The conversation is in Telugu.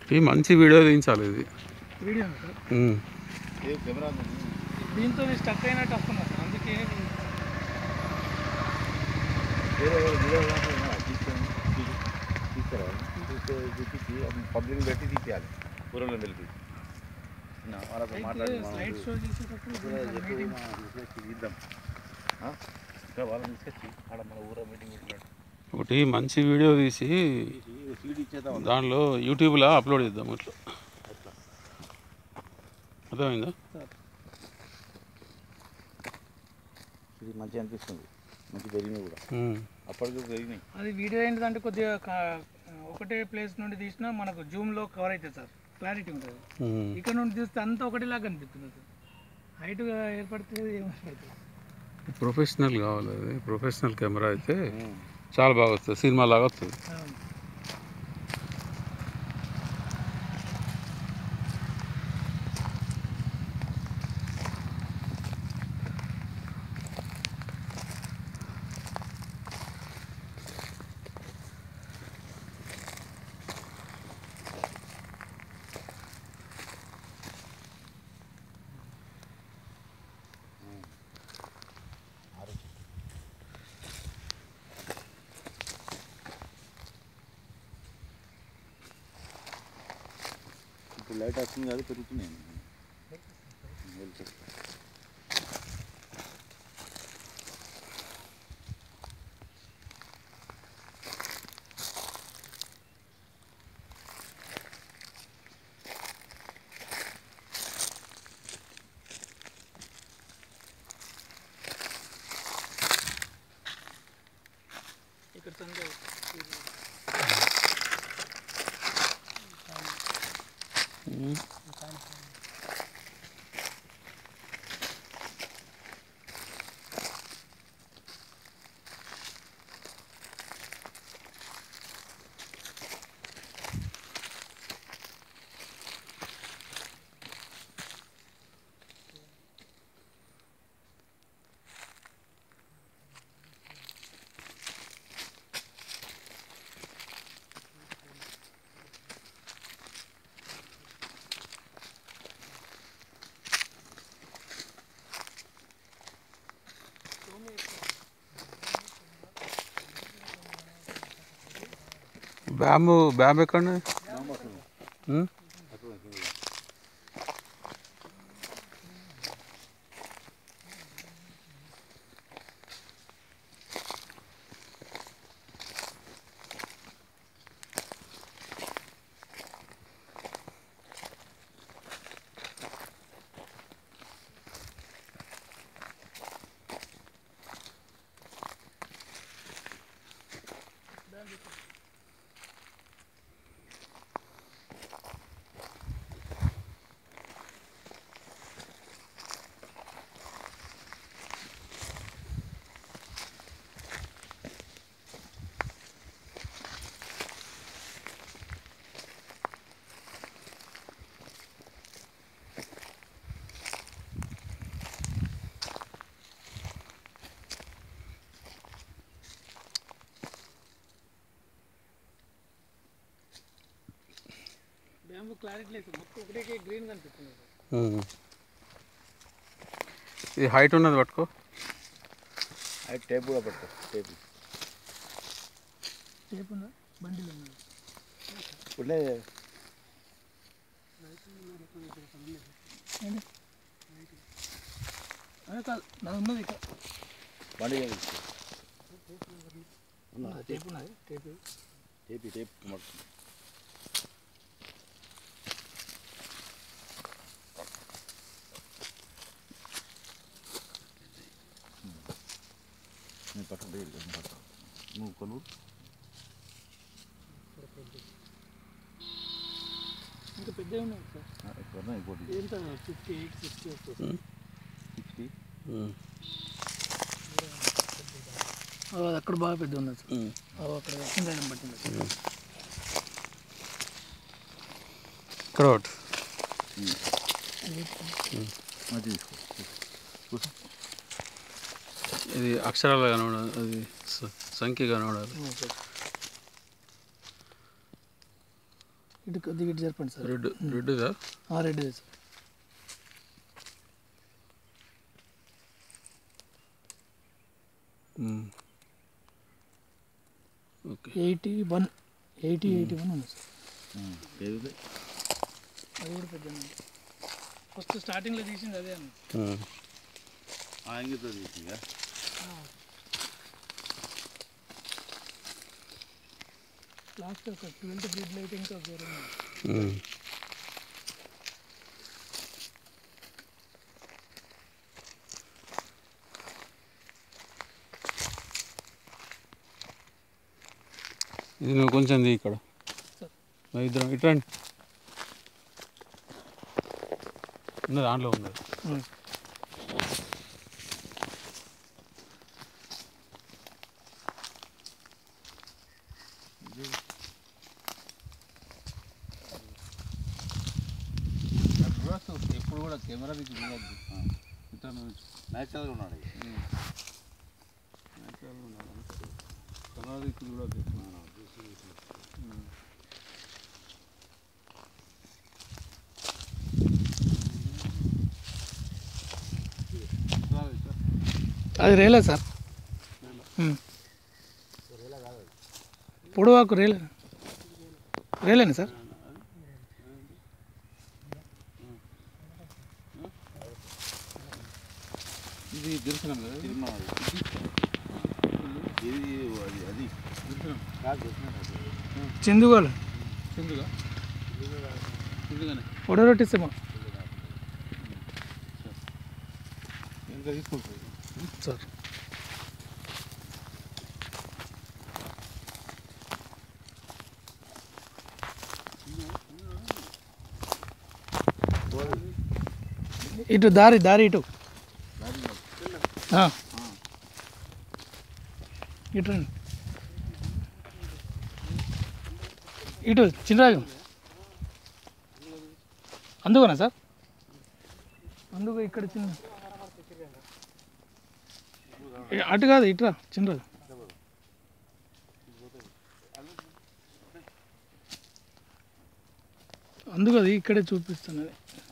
ఈ మంచి వీడియో తీయించాలి ఇది వీడియో సార్ ఉమ్. కెమెరా దీంతో స్టక్ అయినట్టు వస్తున్నా సార్ అందుకే వేరే వేరే వీడియో తీసుకొని తీసుకురావాలి తీసుకు చూపించి పబ్లిక్ పెట్టి తీసేయాలి ఊరంలో తెలిపి నా వాళ్ళతో మాట్లాడి మనం స్లైడ్ షో చేసేటప్పుడు ఊరా దీంట్లో చెప్పి meeting మనం తీసుకొచ్చి ఇద్దాం ఆ? ఇక్కడ వాళ్ళని తీసుకొచ్చి ఆడ మన ఊర మీటింగ్ పెట్టినట్టు ఒకటి మంచి వీడియో తీసి సీడ్ ఇచ్చేద్దాం దానిలో యూట్యూబ్లో అప్లోడ్ చేద్దాం ఇట్లా అట్లా అర్థమైందా ఇది మంచిగా అనిపిస్తుంది మంచి పెరిగినాయి కూడా ఉమ్. అప్పటికి పెరిగినాయి అది వీడియో ఏంటిదంటే కొద్దిగా కా- ఒకటే ప్లేస్ నుండి తీసినా మనకు జూమ్లో కవర్ అవుతుంది సార్ క్లారిటీ ఉంటుంది ఉమ్. ఇక్కడ నుండి చూస్తే అంతా ఒకటిలాగా కనిపిస్తుంది సార్ హైట్ ఏర్పడితే ఏమవుతుంది ప్రొఫెషనల్ కావాలి అది ప్రొఫెషనల్ కెమెరా అయితే చాలా బాగా వస్తుంది సినిమా లాగా వస్తుంది ఇప్పుడు లైట్ వస్తుంది కదా పెరుగుతున్నాయి వెళ్తే ఇక్కడ సండే ఉమ్. బ్యాంబు బ్యాంబు ఎక్కడ ఉమ్? బ్యాంబు క్లారిటీ లేదు సార్ మొత్తం ఒకటే గ్రీన్ కనిపిస్తుంది సార్ ఉమ్. ఇది హైట్ ఉన్నది పట్టుకో అది టేప్ కూడా పట్టుకో టేప్ టేప్ ఉందా బండిలో ఉన్నది ఇప్పుడే ఏంటి? అదే కాదు నాది ఉన్నది ఇక్కడ బండి ఉన్నది, టేప్ ఉన్నది టేప్ టేప్ టేప్ మొత్తం నేను పట్టుకుంటే వెళ్ళి పట్టుకో నువ్వు కొను ఇంకా పెద్దవి ఉన్నాయి సార్ ఎక్కువ ఇంకోటి ఎంత ఫిఫ్టీ ఎయిట్ సిక్స్టీ వస్తుంది సిక్స్టీ ఉమ్. అది అక్కడ బాగా పెద్ద ఉన్నది సార్ ఉమ్. అవి అక్కడ కింద ఐరన్ పట్టింది సార్ ఇక్కడ ఒకటి అది తీసుకో చూసా ఇది అక్షరాలు కనబడాలి అది స- సంఖ్య కనబడాలి సార్ ఇటు కొద్దిగా ఇటు జరపండి సార్ రెడ్ రెడ్దా ఆ, రెడ్డిదే sir okay eighty one eighty eighty one ఉంది సార్ ఏది అది కూడా పెద్ద ఫస్ట్ స్టార్టింగ్లో తీసింది అదే అన్న ఆ ఇంగితో తీసిందా లాస్ట్ ఒక ట్వెల్త్ గ్రిడ్ లైట్ ఇంకా వేరే ఉంది. ఇది నువ్వు కొంచెం ది ఇక్కడ మా ఇద్దరం ఇట్రండి ఉన్న దాంట్లో ఉన్నది ఉమ్. చూడొచ్చు ఎప్పుడు కూడా కెమెరా దిక్కు చూడద్దు ఇతను న్యాచురల్గా ఉన్నాడు అది రేలే సార్ ఉమ్. పొడవాకు రేలే రేలేనా సార్ ఇది దర్శనం కదా సినిమా ఇది అది అది కాదు చిందుగోలు సింధుగా సింధుగానే పొడరొట్టి సినిమా ఇంకా తీసుకుంటుంది సార్ ఇటు దారి దారి ఇటు ఆ. ఇటు రండి ఇటు చిన్నరాజు అందుకోనా సార్ అందుకు ఇక్కడ చిన్న ఏ, అటు కాదు ఇటురా చిన్నరాజు అందుకు అది ఇక్కడే చూపిస్తున్నది